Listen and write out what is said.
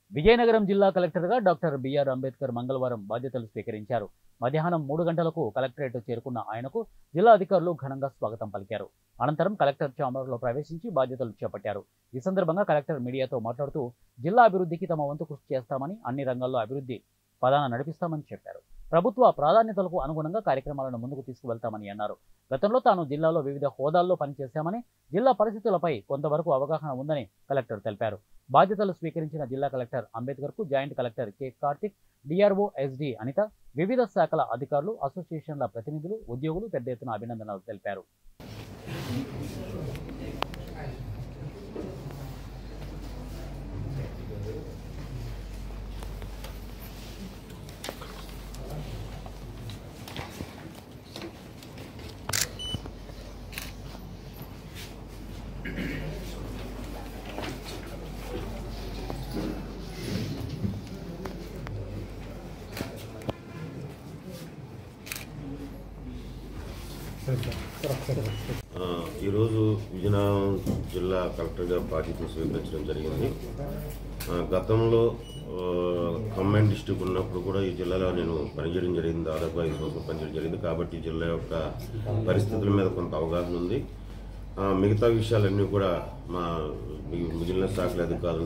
విజయనగరం జిల్లా కలెక్టర్గా doctor BR Ambedkar మంగళవారం బాధ్యతలు స్వీకరించారు మధ్యాహ్నం మూడు గంటలకు కలెక్టరేట్ చేరుకున్న ఆయనకు జిల్లా అధికారులు ఘనంగా స్వాగతం పలికారు అనంతరం కలెక్టర్ ఛాంబర్లో ప్రవేశించి బాధ్యతలు చేపట్టారు ఈ సందర్భంగా కలెక్టర్ మీడియాతో మాట్లాడుతూ జిల్లా అభివృద్ధికి తమ వంతు కృషి చేస్తామని అన్ని రంగాల్లో అభివృద్ధి పదాన నడిపిస్తామని చెప్పారు ప్రభుత్వ ప్రాధాన్యతలకు అనుగుణంగా కార్యక్రమాలను ముందుకు తీసుకువెళ్తామని అన్నారు గతంలో తాను జిల్లాలో వివిధ హోదాల్లో పనిచేశామని జిల్లా పరిస్థితులపై కొంతవరకు అవగాహన ఉందని కలెక్టర్ తెలిపారు బాధ్యతలు స్వీకరించిన జిల్లా కలెక్టర్ అంబేద్కర్కు joint collector K Karthik DRO SD Anitha వివిధ శాఖల అధికారులు అసోసియేషన్ల ప్రతినిధులు ఉద్యోగులు పెద్ద ఎత్తున అభినందనలు తెలిపారు ఆ, ఈరోజు విజయనగరం జిల్లా కలెక్టర్గా బాధ్యతలు స్వీకరించడం జరిగింది ఆ, గతంలో ఆ, ఖమ్మం డిస్టిక్ ఉన్నప్పుడు కూడా ఈ జిల్లాలో నేను పనిచేయడం జరిగింది దాదాపు ఐదు సంవత్సరాలు పనిచేయడం జరిగింది కాబట్టి ఈ జిల్లా యొక్క పరిస్థితుల మీద కొంత అవగాహన ఉంది ఆ, మిగతా విషయాలన్నీ కూడా మా మి- మిగిలిన శాఖల అధికారుల